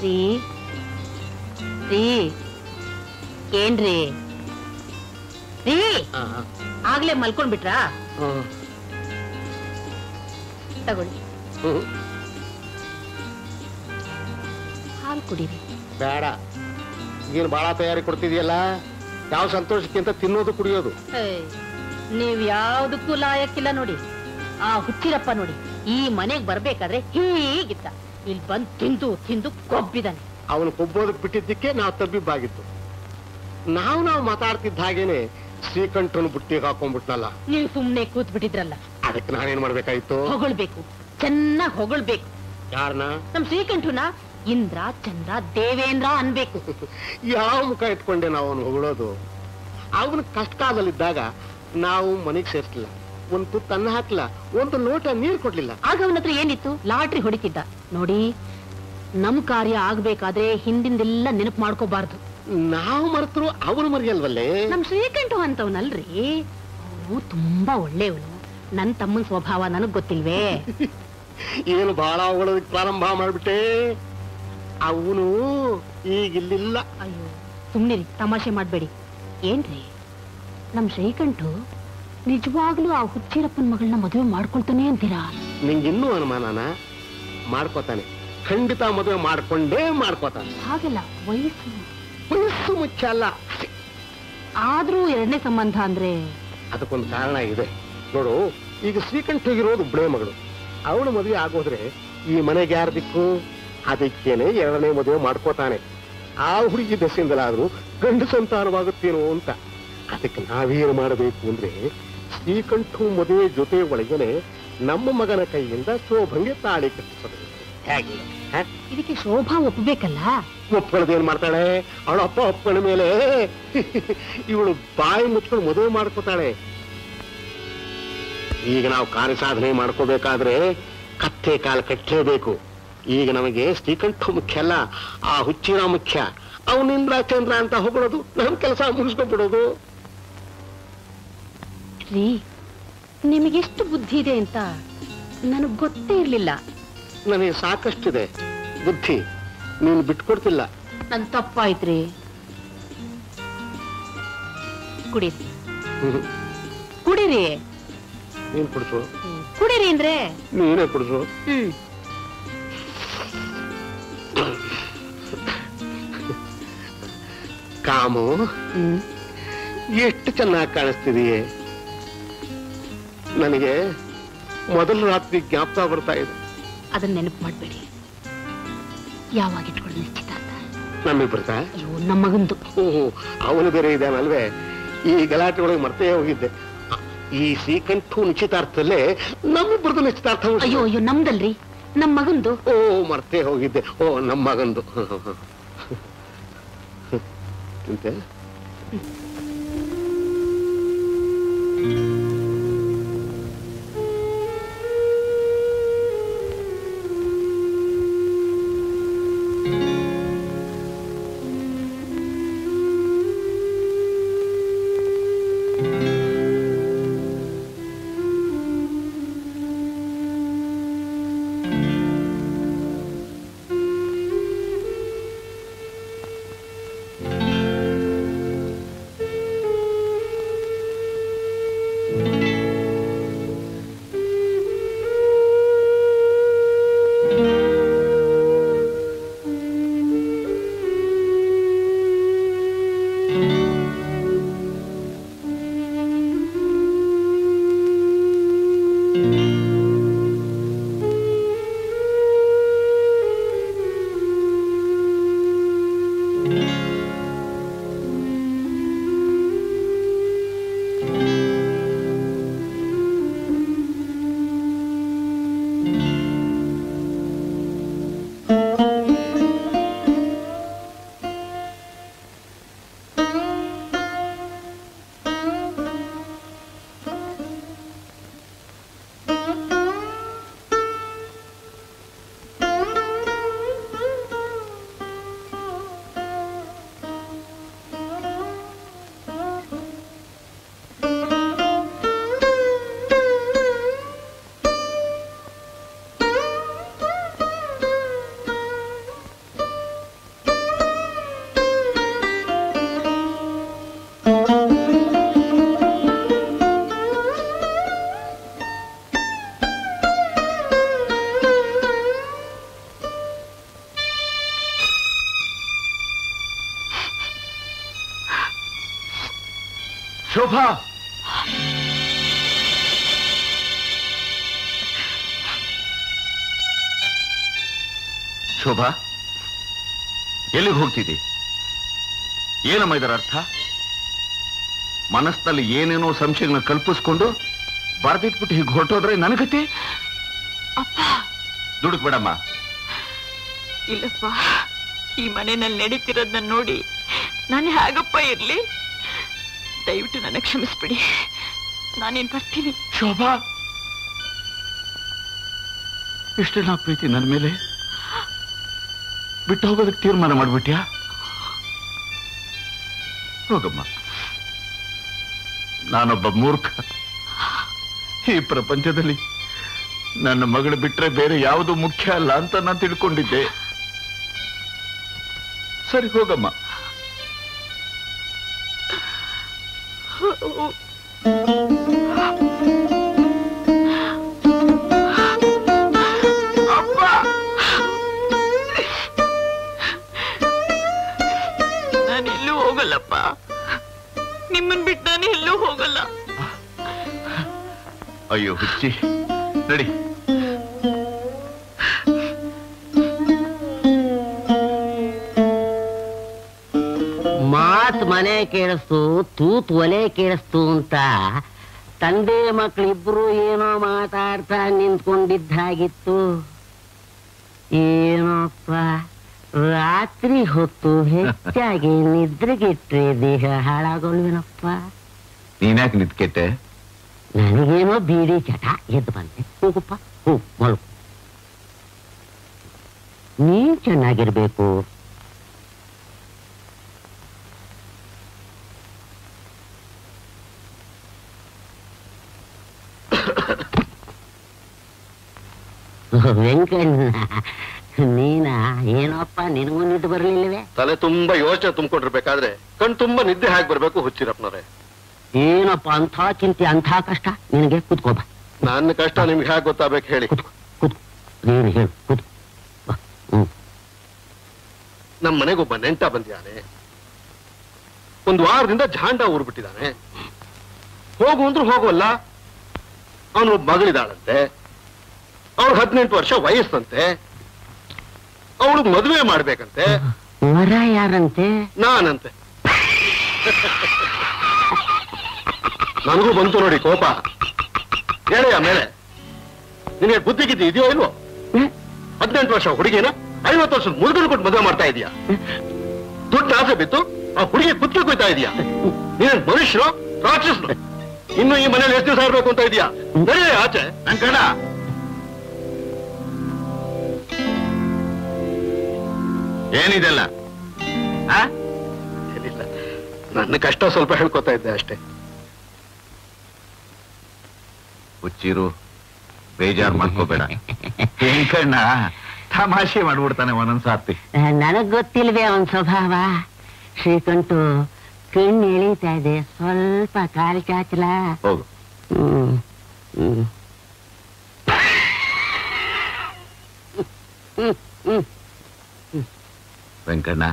ರೀ ರೀ ಏನ್ರಿ ರೀ ಆಗ್ಲೇ ಮಲ್ಕೊಂಡ್ಬಿಟ್ರಾ ತಗೊಳ್ಳಿ ಹಾಲು ಕುಡೀರಿ ಬೇಡ ಏನು ಬಾಳ ತಯಾರಿ ಕೊಡ್ತಿದ್ಯಲ್ಲ ಯಾವ ಸಂತೋಷಕ್ಕಿಂತ ತಿನ್ನೋದು ಕುಡಿಯೋದು ಏಯ್, ನೀವ್ ಯಾವ್ದಕ್ಕೂ ಲಾಯಕ್ಕಿಲ್ಲ ನೋಡಿ ಆ ಹುಚ್ಚಿರಪ್ಪ ನೋಡಿ ಈ ಮನೆಗ್ ಬರ್ಬೇಕಾದ್ರೆ ಹೀಗಿತ್ತ ಇಲ್ಲಿ ಬಂದ್ ತಿಂದು ತಿಂದು ಕೊಬ್ಬಿದಾನೆ ಅವನು ಕೊಬ್ಬೋದಕ್ಕೆ ಬಿಟ್ಟಿದ್ದಕ್ಕೆ ನಾವು ತಬ್ಬಿಬ್ಬಾಗಿತ್ತು ನಾವು ನಾವು ಮಾತಾಡ್ತಿದ್ದ ಹಾಗೇನೆ ಶ್ರೀಕಂಠನು ಬುಟ್ಟಿಗೆ ಹಾಕೊಂಡ್ಬಿಟ್ನಲ್ಲ ನೀವ್ ಸುಮ್ನೆ ಕೂತ್ ಬಿಟ್ಟಿದ್ರಲ್ಲ ಅದಕ್ಕೆ ನಾನೇನ್ ಮಾಡ್ಬೇಕಾಯ್ತು ಹೊಗಳ್ಬೇಕು ಚೆನ್ನಾಗ್ ಹೊಗಳ್ಬೇಕು ಯಾರನ್ನ ನಮ್ ಶ್ರೀಕಂಠುನ ಇಂದ್ರ ಚಂದ್ರ ದೇವೇಂದ್ರ ಅನ್ಬೇಕು ಯಾವ ಮುಖ ಇಟ್ಕೊಂಡೆ ನಾವು ಅವನು ಹೊಗಳೋದು ಅವನ ಕಷ್ಟ ಕಾಲದಲ್ಲಿದ್ದಾಗ ನಾವು ಮನೆಗೆ ಸೇರ್ಸಲಿಲ್ಲ ಒಂದು ತುತ್ತು ಅನ್ನ ಹಾಕ್ಲಿಲ್ಲ ಒಂದು ಲೋಟ ನೀರು ಕೊಡ್ಲಿಲ್ಲ ಆಗ ಅವನ ಹತ್ರ ಏನಿತ್ತು ಲಾಟ್ರಿ ಹೊಡಿತಿದ್ದ ನೋಡಿ ನಮ್ ಕಾರ್ಯ ಆಗ್ಬೇಕಾದ್ರೆ ಹಿಂದಿಂದೆಲ್ಲ ನೆನಪು ಮಾಡ್ಕೋಬಾರ್ದು ನಾವು ಮರೆತರು ಅವನು ಮರೆಯಲ್ವಲ್ಲೇ ನಮ್ ಶ್ರೀಕಂಠು ಅಂತವನಲ್ರಿ ಅವನು ತುಂಬಾ ಒಳ್ಳೆಯವನು ನನ್ ತಮ್ಮನ್ ಸ್ವಭಾವ ನನಗ್ ಗೊತ್ತಿಲ್ವೇ ಏನು ಬಹಳ ಹೊಗಳೋದಕ್ಕೆ ಪ್ರಾರಂಭ ಮಾಡ್ಬಿಟ್ಟೆ ಅವನು ಈಗಿಲ್ಲಿಲ್ಲ ಅಯ್ಯೋ ಸುಮ್ನಿರಿ ತಮಾಷೆ ಮಾಡ್ಬೇಡಿ ಏನ್ರಿ ನಮ್ ಶ್ರೀಕಂಠು ನಿಜವಾಗ್ಲೂ ಆ ಹುಚ್ಚಿರಪ್ಪನ ಮಗಳನ್ನ ಮದುವೆ ಮಾಡ್ಕೊಳ್ತಾನೆ ಅಂತೀರಾ ನಿಂಗಿನ್ನೂ ಅನುಮಾನನ ಮಾಡ್ಕೋತಾನೆ ಖಂಡಿತ ಮದುವೆ ಮಾಡ್ಕೊಂಡೇ ಮಾಡ್ಕೋತಾನೆ ಹಾಗೆಲ್ಲ ವಯಸ್ಸು ವಯಸ್ಸು ಮುಖ್ಯ ಅಲ್ಲ ಆದ್ರೂ ಎರಡನೇ ಸಂಬಂಧ ಅಂದ್ರೆ ಅದಕ್ಕೊಂದು ಕಾರಣ ಇದೆ ನೋಡು ಈಗ ಶ್ರೀಕಂಠಗಿರೋದು ಒಬ್ಬಳೇ ಮಗಳು ಅವಳು ಮದುವೆ ಆಗೋದ್ರೆ ಈ ಮನೆಗೆ ಯಾರ ದಿಕ್ಕು ಅದಕ್ಕೇನೆ ಎರಡನೇ ಮದುವೆ ಮಾಡ್ಕೋತಾನೆ ಆ ಹುಡುಗಿ ದಶೆಯಿಂದಲಾದ್ರೂ ಗಂಡು ಸಂತಾನವಾಗುತ್ತೇನೋ ಅಂತ ಅದಕ್ಕೆ ನಾವೇನು ಮಾಡಬೇಕು ಅಂದ್ರೆ ಶ್ರೀಕಂಠು ಮದುವೆ ಜೊತೆ ಒಳಗೇನೆ ನಮ್ಮ ಮಗನ ಕೈಯಿಂದ ಶೋಭಂಗೆ ತಾಳಿ ಕಟ್ಟಿಸಬೇಕು ಹೇಗೆ ಹ? ಇದಕ್ಕೆ ಶೋಭಾ ಒಪ್ಪಬೇಕಲ್ಲ ಒಪ್ಕೊಳ್ಳೋದೇನ್ ಮಾಡ್ತಾಳೆ ಅವಳ ಅಪ್ಪ ಒಪ್ಕೊಂಡ ಮೇಲೆ ಇವಳು ಬಾಯಿ ಮುಚ್ಕೊಂಡು ಮದುವೆ ಮಾಡ್ಕೋತಾಳೆ ಈಗ ನಾವು ಕಾರ್ಯ ಸಾಧನೆ ಮಾಡ್ಕೋಬೇಕಾದ್ರೆ ಕತ್ತೆ ಕಾಲ ಕಟ್ಟಲೇಬೇಕು ಈಗ ನಮಗೆ ಶ್ರೀಕಂಠ ಮುಖ್ಯ ಅಲ್ಲ ಆ ಹುಚ್ಚಿನ ಮುಖ್ಯ ಅವನಿಂದ್ರ ಚಂದ್ರ ಅಂತ ಹೊಗಳೋದು ನಮ್ ಕೆಲಸ ಮುಗಿಸ್ಕೊಂಡ್ಬಿಡೋದು ರೀ ನಿಮಗೆಷ್ಟು ಬುದ್ಧಿ ಇದೆ ಅಂತ ನನಗ್ ಗೊತ್ತೇ ಇರ್ಲಿಲ್ಲ ನನಗೆ ಸಾಕಷ್ಟಿದೆ ಬುದ್ಧಿ ನೀನು ಬಿಟ್ಕೊಡ್ತಿಲ್ಲ ನನ್ ತಪ್ಪಾಯ್ತ್ರಿ ಕುಡೀರಿ ಹ್ಮ್. ಕುಡೀರಿ ನೀನ್ ಕುಡಿಸು ಕುಡೀರಿ ಅಂದ್ರೆ ನೀನೇ ಕುಡಿಸು ಹ್ಮ್ ಕಾಮು ಹ್ಮ್ ಎಷ್ಟು ಚೆನ್ನಾಗಿ ಕಾಣಿಸ್ತಿದೆಯೇ ನನಗೆ ಮೊದಲ ರಾತ್ರಿ ಜ್ಞಾಪಕ ಬರ್ತಾ ಇದೆ ಅದನ್ನ ನೆನಪು ಮಾಡ್ಬೇಡಿ ಯಾವಾಗ ಇಟ್ಕೊಳ್ಳಿ ನಿಶ್ಚಿತಾರ್ಥ ನಮ್ಮಿಬ್ಬರ್ತ ಅಯ್ಯೋ ನಮ್ಮ ಮಗಂದು ಓಹೋ ಅವನು ಬೇರೆ ಇದ್ದಾನಲ್ವೇ ಈ ಗಲಾಟೆ ಒಳಗೆ ಮರ್ತೇ ಹೋಗಿದ್ದೆ ಈ ಶ್ರೀಕಂಠು ನಿಶ್ಚಿತಾರ್ಥದಲ್ಲೇ ನಮ್ಮಿಬ್ಬರದು ನಿಶ್ಚಿತಾರ್ಥ ಉಂಟು. ಅಯ್ಯೋ ಅಯ್ಯೋ ನಮ್ದಲ್ರಿ ನಮ್ ಮಗಂದು ಓ ಮರ್ತೇ ಹೋಗಿದ್ದೆ ಓ ನಮ್ಮ ಮಗಂದು ತಿಂತೆ ಶೋಭಾ ಶೋಭಾ ಎಲ್ಲಿಗೆ ಹೋಗ್ತಿದ್ದಿ ಏನಮ್ಮ ಇದರ ಅರ್ಥ ಮನಸ್ಸಿನಲ್ಲಿ ಏನೇನೋ ಸಂಶಯಗಳನ್ನ ಕಲ್ಪಿಸ್ಕೊಂಡು ಬರ್ದಿಟ್ಬಿಟ್ಟು ಹೀಗೆ ಹೊರಟೋದ್ರೆ ನನಗತಿ ಅಪ್ಪ ದುಡುಕ್ ಬೇಡಮ್ಮ ಇಲ್ಲಪ್ಪ ಈ ಮನೆಯಲ್ಲಿ ನಡೀತಿರೋದನ್ನ ನೋಡಿ ನಾನು ಹೇಗಪ್ಪ ಇರ್ಲಿ ದಯವಿಟ್ಟು ನನ್ನ ಕ್ಷಮಿಸ್ಬಿಡಿ ನಾನೇನ್ ಬರ್ತೀನಿ ಶೋಭಾ ಇಷ್ಟೇನಾ ಪ್ರೀತಿ ನನ್ನ ಮೇಲೆ ಬಿಟ್ಟು ಹೋಗೋದಕ್ಕೆ ತೀರ್ಮಾನ ಮಾಡ್ಬಿಟ್ಯಾ ಹೋಗಮ್ಮ ನಾನೊಬ್ಬ ಮೂರ್ಖ ಈ ಪ್ರಪಂಚದಲ್ಲಿ ನನ್ನ ಮಗಳು ಬಿಟ್ರೆ ಬೇರೆ ಯಾವುದು ಮುಖ್ಯ ಅಲ್ಲ ಅಂತ ನಾನು ತಿಳ್ಕೊಂಡಿದ್ದೆ ಸರಿ ಹೋಗಮ್ಮ ನಾನು ಎಲ್ಲೂ ಹೋಗಲ್ಲಪ್ಪ ನಿಮ್ಮನ್ ಬಿಟ್ಟು ನಾನು ಎಲ್ಲೂ ಹೋಗಲ್ಲ ಅಯ್ಯೋ ಹುಚ್ಚಿ ನಡಿ ಮಾತ್ ಮನೆ ಕೇಳಿಸ್ತು ತೂತ್ ಒಲೆ ಕೇಳಿಸ್ತು ಅಂತ ತಂದೆ ಮಕ್ಕಳಿಬ್ರು ಏನೋ ಮಾತಾಡ್ತಾ ನಿಂತ್ಕೊಂಡಿದ್ದಾಗಿತ್ತು ಏನೋಪ್ಪ ರಾತ್ರಿ ಹೊತ್ತು ಹೆಚ್ಚಾಗಿ ನಿದ್ರೆಗೆಟ್ರೆ ದೇಹ ಹಾಳಾಗೋಲ್ವೇನಪ್ಪ ನೀನ್ಯಾಕೆ ನಿಂತ್ಕೆಟ್ಟೆ ನನಗೇನೋ ಬೀಡಿ ಚಟ ಎದ್ದು ಬಂದೆ ಹೋಗಪ್ಪ ಹೂ ಮಲ್ಕು ನೀನ್ ಚೆನ್ನಾಗಿರ್ಬೇಕು ವೆಂಕಣ್ಣ ನೀನ ಏನಪ್ಪ ನಿನಗೂ ನಿದ್ದು ಬರ್ಲಿಲ್ಲವೇ ತಲೆ ತುಂಬಾ ಯೋಚನೆ ತುಂಬಿಕೊಂಡಿರ್ಬೇಕಾದ್ರೆ ಕಣ್ ತುಂಬಾ ನಿದ್ದೆ ಹಾಕಿ ಬರ್ಬೇಕು ಹುಚ್ಚಿರಪ್ಪನವ್ರೆ ಏನಪ್ಪ ಅಂಥ ಚಿಂತೆ ಅಂಥ ಕಷ್ಟ ನಿನಗೆ ಕೂತ್ಕೋ ಬಾ ನನ್ನ ಕಷ್ಟ ನಿಮ್ಗೆ ಹೇಗೆ ಗೊತ್ತಾಗ್ಬೇಕು ಹೇಳಿ ಕೂತ್ಕೋ ಕೂತ್ಕೋ ನೀನು ಹೇಳು ಕೂತ್ಕೋ ಬಾ ಹ್ಮ್ ನಮ್ಮ ಮನೆಗೊಬ್ಬ ನೆಂಟ ಬಂದಿದ್ದಾನೆ ಒಂದು ವಾರದಿಂದ ಜಾಂಡ ಊರ್ಬಿಟ್ಟಿದ್ದಾನೆ ಹೋಗು ಅಂದ್ರೂ ಹೋಗುವಲ್ಲ ಅವನು ಒಬ್ಬ ಮಗಳಿದಾಳಂತೆ ಅವಳು ಹದಿನೆಂಟು ವರ್ಷ ವಯಸ್ಸಂತೆ ಅವಳಿಗೆ ಮದುವೆ ಮಾಡ್ಬೇಕಂತೆ ವರ ಯಾರಂತೆ ನಾನಂತೆ ನನಗೂ ಬಂತು ನೋಡಿ ಕೋಪ ಹೇಳಿ ಆಮೇಲೆ ನಿನಗೆ ಬುದ್ಧಿ ಗಿದ್ದಿ ಇದೆಯೋ ಇಲ್ವೋ ಹ್ಮ್? ಹದಿನೆಂಟು ವರ್ಷ ಹುಡುಗಿನ ಐವತ್ತು ವರ್ಷದ ಮುದುಗರು ಕೊಟ್ಟು ಮದುವೆ ಮಾಡ್ತಾ ಇದೀಯಾ ದುಡ್ಡು ಆಸೆ ಬಿತ್ತು ಆ ಹುಡುಗಿ ಕುತ್ತಿ ಕೊಯ್ತಾ ಇದೀಯಾ ನೀನ್ ಮನುಷ್ಯರು ರಾಕ್ಷಸರು ಇನ್ನು ಈ ಮನೇಲಿ ಎಷ್ಟು ದಿವಸ ಇರ್ಬೇಕು ಅಂತ ಇದೀಯಾ ನಡೀ ಆಚೆ ನನ್ ಕಣ ಏನಿದೆಲ್ಲ ಆ? ಏನಿಲ್ಲ ನನ್ನ ಕಷ್ಟ ಸ್ವಲ್ಪ ಹೇಳ್ಕೊತಾ ಇದ್ದೆ ಅಷ್ಟೇ ಹುಚ್ಚಿರು ಬೇಜಾರ್ ಮಾಡ್ಕೋಬೇಡ ಹೆಂಕಣ್ಣ ತಮಾಷೆ ಮಾಡ್ಬಿಡ್ತಾನೆ ಒಂದೊಂದ್ಸಾರ್ತಿ ನನಗ್ ಗೊತ್ತಿಲ್ವೇ ಅವನ್ ಸ್ವಭಾವ ಶ್ರೀಕಂಠು ಕಣ್ಣು ಎಳೀತಾ ಇದೆ ಸ್ವಲ್ಪ ಕಾಲ್ ಚಾಚಲ ಹೋಗು ಹ್ಮ್ ಹ್ಮ್ ಹ್ಮ್ ಹ್ಮ್ ವೆಂಕಣ್ಣ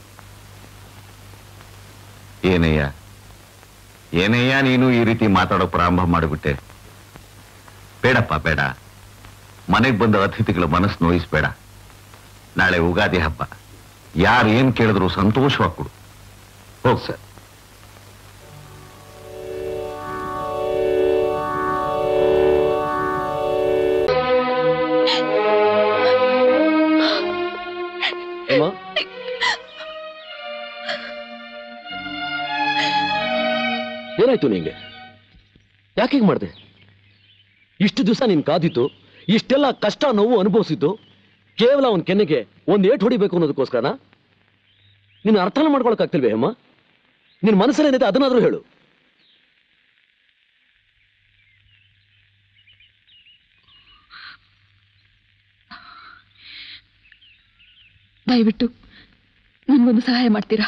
ಏನಯ್ಯ ಏನಯ್ಯ ನೀನು ಈ ರೀತಿ ಮಾತಾಡೋ ಪ್ರಾರಂಭ ಮಾಡಿಬಿಟ್ಟೆ ಬೇಡಪ್ಪ ಬೇಡ ಮನೆಗೆ ಬಂದ ಅತಿಥಿಗಳ ಮನಸ್ಸು ನೋಯಿಸ್ಬೇಡ ನಾಳೆ ಉಗಾದಿ ಹಬ್ಬ ಯಾರು ಏನ್ ಕೇಳಿದ್ರು ಸಂತೋಷವಾಗಿ ಕೊಡು ಹೋಗ್ ಸರ್ ಏನಾಯ್ತು ನಿಂಗೆ ಯಾಕೆ ಹೀಗೆ ಮಾಡಿದೆ ಇಷ್ಟು ದಿವಸ ನೀನ್ ಕಾದಿತ್ತು ಇಷ್ಟೆಲ್ಲ ಕಷ್ಟ ನೋವು ಅನುಭವಿಸಿದ್ದು ಕೇವಲ ಅವನ ಕೆನ್ನೆಗೆ ಒಂದ್ ಏಟ್ ಹೊಡಿಬೇಕು ಅನ್ನೋದಕ್ಕೋಸ್ಕರನ ನೀನು ಅರ್ಥನ ಮಾಡ್ಕೊಳಕ್ಕಾಗ್ತಿಲ್ವೇ ಅಮ್ಮ ನಿನ್ ಮನಸ್ಸಲ್ಲಿ ಏನಿದೆ ಅದನ್ನಾದ್ರೂ ಹೇಳು ದಯವಿಟ್ಟು ನನ್ಗೊಂದು ಸಹಾಯ ಮಾಡ್ತೀರಾ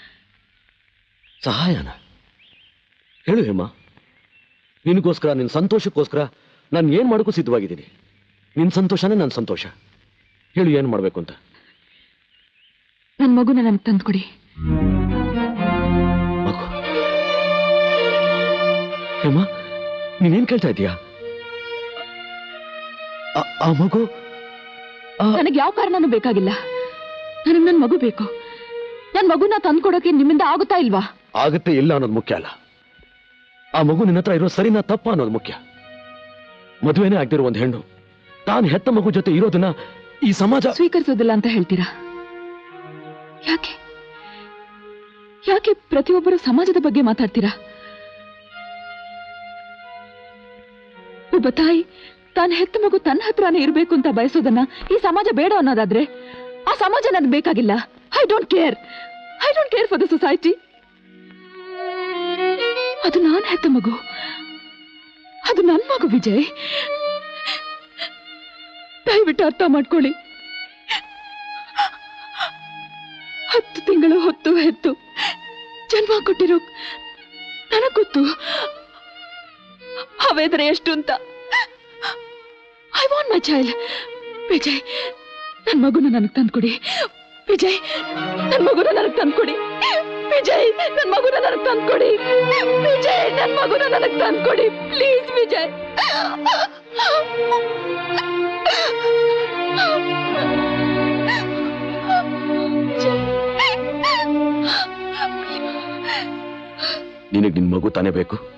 ಸಹಾಯನ ಹೇಳು ಹೇಮ ನಿನಗೋಸ್ಕರ ನಿನ್ನ ಸಂತೋಷಕ್ಕೋಸ್ಕರ ನಾನು ಏನ್ ಮಾಡೋಕ್ಕೂ ಸಿದ್ಧವಾಗಿದ್ದೀನಿ ನಿನ್ನ ಸಂತೋಷನೇ ನನ್ನ ಸಂತೋಷ ಹೇಳು ಏನು ಮಾಡಬೇಕು ಅಂತ ನನ್ನ ಮಗುನ ನನ್ಗೆ ತಂದ್ಕೊಡಿ ಮಗು ಹೇಮ ನೀನೇನ್ ಕೇಳ್ತಾ ಇದೀಯಾ ಆ- ಆ ಮಗು ಆ- ನನಗೆ ಯಾವ ಕಾರಣನೂ ಬೇಕಾಗಿಲ್ಲ ನನಗೆ ನನ್ನ ಮಗು ಬೇಕು ನನ್ನ ಮಗುನ ತಂದ್ಕೊಡೋಕೆ ನಿಮ್ಮಿಂದ ಆಗುತ್ತಾ ಇಲ್ವಾ ಆಗತ್ತೆ ಇಲ್ಲ ಅನ್ನೋದು ಮುಖ್ಯ ಅಲ್ಲ ಆ ಮಗು ನಿನ್ನ ಹತ್ರ ಇರೋ ಸರಿನಾ ತಪ್ಪ ಅನ್ನೋದು ಮುಖ್ಯ ಮದುವೆನೇ ಆಗ್ದಿರೋ ಒಂದು ಹೆಣ್ಣು ತಾನು ಹೆತ್ತ ಮಗು ಜೊತೆ ಇರೋದನ್ನ ಈ ಸಮಾಜ ಸ್ವೀಕರಿಸೋದಿಲ್ಲ ಅಂತ ಹೇಳ್ತೀರಾ ಯಾಕೆ ಯಾಕೆ ಪ್ರತಿಯೊಬ್ಬರು ಸಮಾಜದ ಬಗ್ಗೆ ಮಾತಾಡ್ತೀರಾ ಒಬ್ಬ ತಾಯಿ ತಾನು ಹೆತ್ತ ಮಗು ತನ್ನ ಹತ್ರನೇ ಇರಬೇಕು ಅಂತ ಬಯಸೋದನ್ನ ಈ ಸಮಾಜ ಬೇಡ ಅನ್ನೋದಾದ್ರೆ ಆ ಸಮಾಜ ನನಗೆ ಬೇಕಾಗಿಲ್ಲ I don't care I don't care for the society ಅದು ನಾನು ಹೆತ್ತ ಮಗು ಅದು ನನ್ನ ಮಗು ವಿಜಯ್ ದಯವಿಟ್ಟು ಅರ್ಥ ಮಾಡ್ಕೊಳ್ಳಿ ಹತ್ತು ತಿಂಗಳು ಹೊತ್ತು ಹೆತ್ತು ಜನ್ಮ ಕೊಟ್ಟಿರೋ ನನಗ್ ಗೊತ್ತು ಆ ವೇದನೆ ಎಷ್ಟು ಅಂತ I want my child Vijay ನನ್ ಮಗುನ ನನಗ್ ತಂದ್ಕೊಡಿ ವಿಜಯ್ ನನ್ ಮಗುನ ನನಗ್ ತಂದ್ಕೊಡಿ ವಿಜಯ್ ನನ್ ಮಗುನ ನನಗ್ ತಂದ್ಕೊಡಿ ವಿಜಯ್ ನನ್ ಮಗುನ ನನಗ್ ತಂದ್ಕೊಡಿ ಪ್ಲೀಸ್ ವಿಜಯ್ ನಿನಗೆ ನಿನ್ ಮಗು ತಾನೇ ಬೇಕು